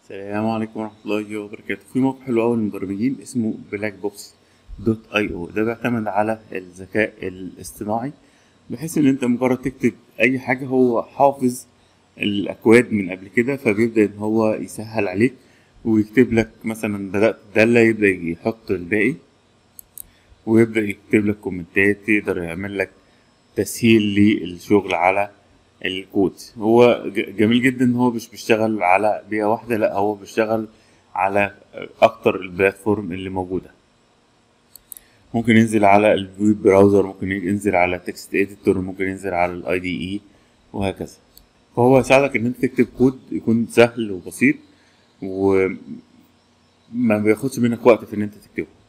السلام عليكم ورحمة الله وبركاته في موقع حلو أوي للمبرمجين اسمه بلاك بوكس دوت اي او ده بيعتمد على الذكاء الاصطناعي بحيث ان انت مجرد تكتب اي حاجة هو حافظ الاكواد من قبل كده فبيبدأ ان هو يسهل عليك ويكتب لك مثلا بدأت دالة يبدأ يحط الباقي ويبدأ يكتب لك كومنتات يقدر يعمل لك تسهيل للشغل على الكود هو ج- جميل جدا ان هو مش بيشتغل على بيئة واحدة لا هو بيشتغل على اكتر البلاتفورم اللي موجودة ممكن ينزل على الويب براوزر ممكن ينزل على تكست اديتور ممكن ينزل على الاي دي اي وهكذا فهو يساعدك ان انت تكتب كود يكون سهل وبسيط وما بياخدش منك وقت في ان انت تكتبه